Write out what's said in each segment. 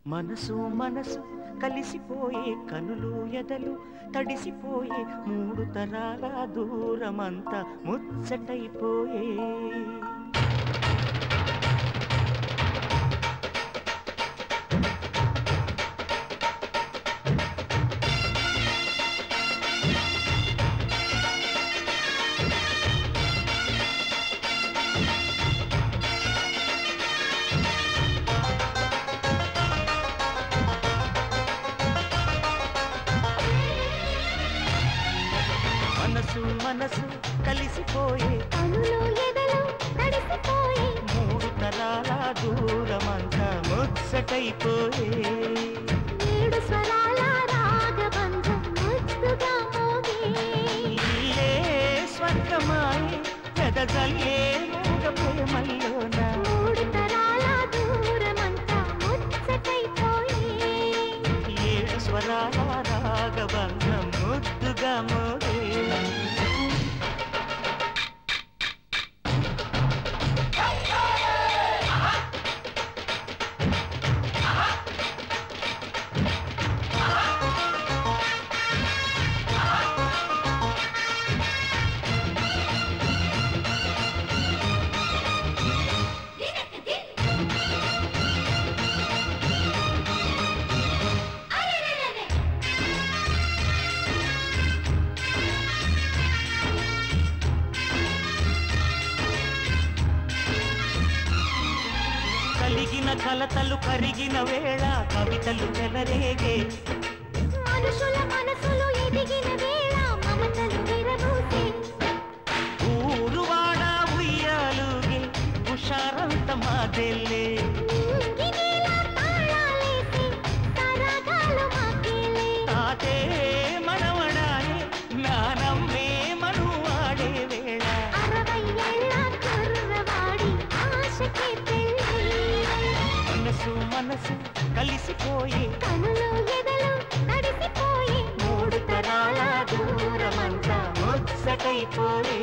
మనసు మనసు కలిసిపోయే కనులు ఎదలు తడిసిపోయే మూడు తరాల దూరమంతా ముచ్చటైపోయే మనసు మనసు కలిసిపోయే కనులు ఎదలు తడిసిపోయి మూడు తరాల దూరమంతా ముచ్చటైపోయే ఏడు స్వరాల రాగబంధం ముద్దుగా మోగే ఇల్లే స్వర్గమాయే పెదజల్లే మూగ ప్రేమల్లోన మూడు తరాల దూరమంతా ముచ్చటైపోయి ఏడు స్వరాల రాగబంధం ముద్దుగా మోగే కలిగిన కలతలు కరిగిన వేళ కవితలు చెలరేగే మనుషుల మనసులు ఎదిగిన వేళ మమతలు విరబూసే ఊరువాడ ఉయ్యాలుగే హుషారంత మాదెల్లే నింగినేల తాళాలేసి సరాగాలు మాకేలే తాతే మనవడాయే నానమ్మే మనువాడే వేళ అరవై ఏళ్ళ కుర్రవాడి ఆశకి పెళ్ళి మనసు మనసు కలిసిపోయే కనులు ఎదలు తడిసిపోయి మూడు తరాల దూరమంతా ముచ్చటైపోయే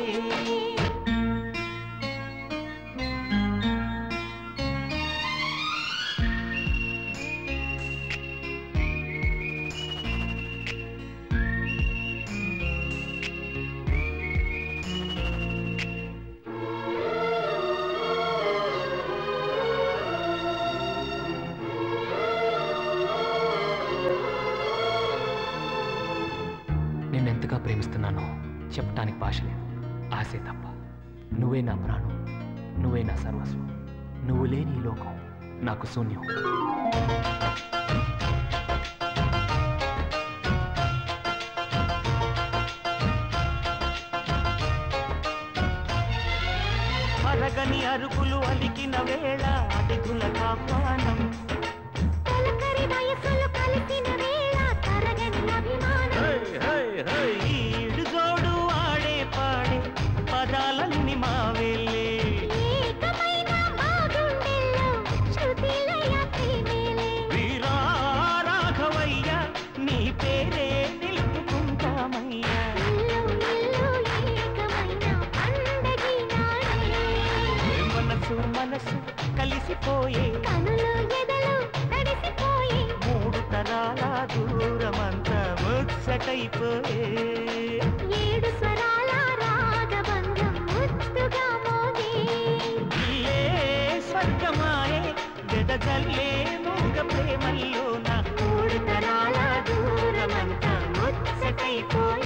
నిన్నెంతగా ప్రేమిస్తున్నానో చెప్పటానికి భాష లేదు ఆశే తప్ప నువ్వే నా ప్రాణం నువ్వే నా సర్వస్వం నువ్వు లేని ఈ లోకం నాకు శూన్యం అరగని అరుపులు అలికిన వేళ అతిథుల ఆహ్వానం తొలకరి వయసులు కలిసిన వేళ తరగని అభిమానం ఈడు జోడు ఆడే పాడే పదాలన్నీ మావేలే ఏకమైన మా గుండెల్లో శృతిలయ ప్రేమేలే వీరా రాఘవయ్య నీ పేరే నిలుపుకుంటామయ్యా ఇల్లు ఇల్లు ఏకమైన పండగి నాడే మనసు మనసు కలిసిపోయే కనులు ఎదలు తడిసిపోయి మూడు తరాల దూరమంతా ముచ్చటైపోయే ఏడు స్వరాల రాగబంధం ముద్దుగా మోగే ఇల్లే స్వర్గమాయే గదజల్లే మూగ ప్రేమల్లోన మూడు తరాల దూరమంతా ముచ్చటైపోయే